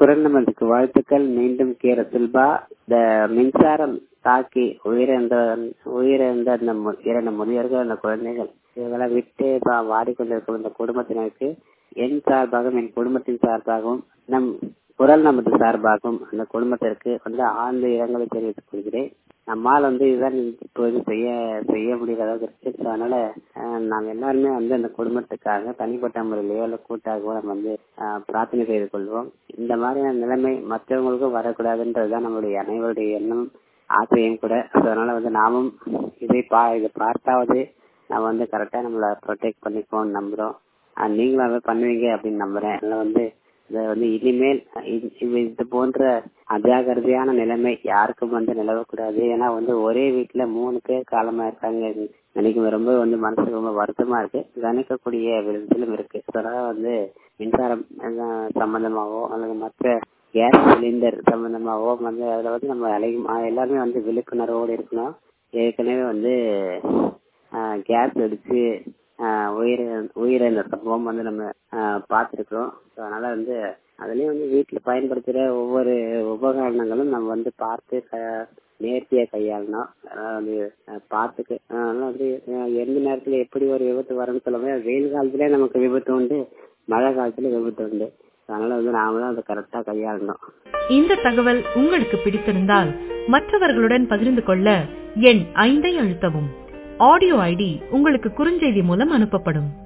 குரல் நமதுக்கு வாழ்த்துக்கள் மீண்டும் கீர சில்பா இந்த மின்சாரம் தாக்கி உயிரிழந்த உயிரிழந்த அந்த மு- இரண்டு முதியோர்கள் அந்த குழந்தைகள் இவங்களை விட்டு பா- வாடிக்கொண்டிருக்கும் இந்த குடும்பத்தினருக்கு என் சார்பாகவும் என் குடும்பத்தின் சார்பாகவும் நம் குரல் நமது சார்பாகவும் அந்த குடும்பத்திற்கு வந்து ஆழ்ந்த இரங்கலை தெரிவித்துக் கொள்கிறேன் நம்மால் வந்து இதுதான் இப்போது செய்ய செய்ய முடியாத அளவுக்கு இருக்கு So, அதனால அஹ், நாங்க எல்லாருமே வந்து அந்த குடும்பத்துக்காக தனிப்பட்ட முறையிலேயோ இல்ல கூட்டாகவோ நம்ம வந்து அஹ், பிரார்த்தனை செய்து கொள்வோம் இந்த மாதிரியான நிலைமை மற்றவங்களுக்கும் வரக்கூடாதுன்றதுதான் நம்மளுடைய அனைவருடைய எண்ணம் ஆசையும் கூட So, அதனால வந்து நாமும் இதை பா இதை பார்த்தாவது நம்ம வந்து கரெக்டா நம்மள ப்ரொடெக்ட் பண்ணிக்குவோம் நம்புறோம் அஹ், நீங்களும் அதை பண்ணுவீங்க அப்படின்னு நம்புறேன் அதனால வந்து இதை வந்து இனிமேல் இது இது- இது போன்ற அஜாகிரதையான நிலைமை யாருக்கும் வந்து நிலவக்கூடாது ஏன்னா வந்து ஒரே வீட்டுல மூணு பேர் காலமா இருக்காங்க நினைக்கும் ரொம்ப வந்து மனசுக்கு ரொம்ப வருத்தமா இருக்கு கணிக்கக்கூடிய விதத்திலும் இருக்கு So, அதனால வந்து மின்சாரம் அஹ், சம்பந்தமாவோ அல்லது மற்ற கேஸ் சிலிண்டர் சம்பந்தமாவோ வந்து அதுல வந்து நம்ம அலையும் அஹ், எல்லாருமே வந்து விழிப்புணர்வோடு இருக்கணும் ஏற்கனவே வந்து கேஸ் வெடிச்சு ஆஹ் உயிர் உயிரிழந்த சம்பவம் வந்து நம்ம பார்த்துருக்கோம் ஸோ அதனால வந்து அதுலயும் வந்து வீட்டுல பயன்படுத்துற ஒவ்வொரு உபகரணங்களும் நம்ம வந்து பார்த்து க- நேர்த்தியா கையாளணும் அதனால வந்து அஹ், பார்த்துக்கு அஹ், அதனால வந்து அஹ், எந்த நேரத்துல எப்படி ஒரு விபத்து வரும்னு சொல்ல முடியாது வெயில் காலத்திலே நமக்கு விபத்து உண்டு மழை காலத்துல விபத்து உண்டு அதனால வந்து நாம தான் அதை கரெக்டா கையாளணும் இந்த தகவல் உங்களுக்கு பிடித்திருந்தால் மற்றவர்களுடன் பகிர்ந்து கொள்ள எண் ஐந்தை அழுத்தவும் ஆடியோ ஐடி உங்களுக்கு குறுஞ்செய்தி மூலம் அனுப்பப்படும்